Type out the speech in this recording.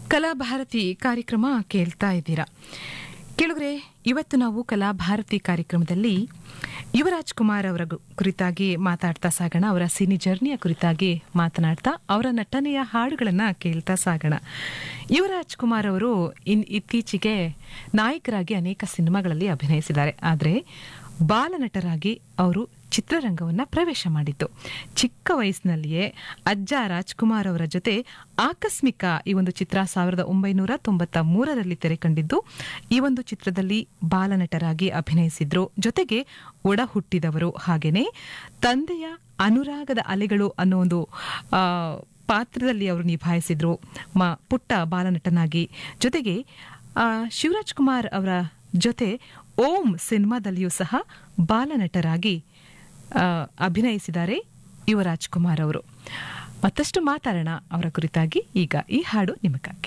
ಕಲಾಭಾರತಿ ಕಾರ್ಯಕ್ರಮ ಕೇಳ್ತಾ ಇದ್ದೀರಾ ಕೇಳಿದ್ರೆ ಇವತ್ತು ನಾವು ಕಲಾಭಾರತಿ ಕಾರ್ಯಕ್ರಮದಲ್ಲಿ ಯುವರಾಜ್ ಕುಮಾರ್ ಅವರ ಗು- ಕುರಿತಾಗಿ ಮಾತಾಡ್ತಾ ಸಾಗೋಣ ಅವರ ಸಿನಿ ಜರ್ನಿಯ ಕುರಿತಾಗಿ ಮಾತನಾಡ್ತಾ ಅವರ ನಟನೆಯ ಹಾಡುಗಳನ್ನ ಕೇಳ್ತಾ ಸಾಗೋಣ ಯುವರಾಜ್ ಕುಮಾರ್ ಅವರು ಇನ್ ಇತ್ತೀಚೆಗೆ ನಾಯಕರಾಗಿ ಅನೇಕ ಸಿನಿಮಾಗಳಲ್ಲಿ ಅಭಿನಯಿಸಿದ್ದಾರೆ ಆದರೆ ಬಾಲನಟರಾಗಿ ಅವರು ಚಿತ್ರರಂಗವನ್ನ ಪ್ರವೇಶ ಮಾಡಿದ್ದು ಚಿಕ್ಕ ವಯಸ್ಸಿನಲ್ಲಿಯೇ ಅಜ್ಜ ರಾಜ್ಕುಮಾರ್ ಅವರ ಜೊತೆ ಆಕಸ್ಮಿಕ ಈ ಒಂದು ಚಿತ್ರ ಸಾವಿರದ ಒಂಬೈನೂರ ತೊಂಬತ್ತ ಮೂರರಲ್ಲಿ ತೆರೆ ಕಂಡಿದ್ದು ಈ ಒಂದು ಚಿತ್ರದಲ್ಲಿ ಬಾಲನಟರಾಗಿ ಅಭಿನಯಿಸಿದ್ರು ಜೊತೆಗೆ ಒಡ ಹುಟ್ಟಿದವರು ಹಾಗೇನೆ ತಂದೆಯ ಅನುರಾಗದ ಅಲೆಗಳು ಅನ್ನೋ ಒಂದು ಆ, ಪಾತ್ರದಲ್ಲಿ ಅವರು ನಿಭಾಯಿಸಿದ್ರು ಮ ಪುಟ್ಟ ಬಾಲನಟನಾಗಿ ಜೊತೆಗೆ ಆ, ಶಿವರಾಜ್ ಕುಮಾರ್ ಅವರ ಜೊತೆ ಓಂ ಸಿನಿಮಾದಲ್ಲಿಯೂ ಸಹ ಬಾಲನಟರಾಗಿ ಆ, ಅಭಿನಯಿಸಿದ್ದಾರೆ ಯುವರಾಜ್ ಕುಮಾರ್ ಅವರು ಮತ್ತಷ್ಟು ಮಾತಾಡೋಣ ಅವರ ಕುರಿತಾಗಿ ಈಗ ಈ ಹಾಡು ನಿಮಗಾಗಿ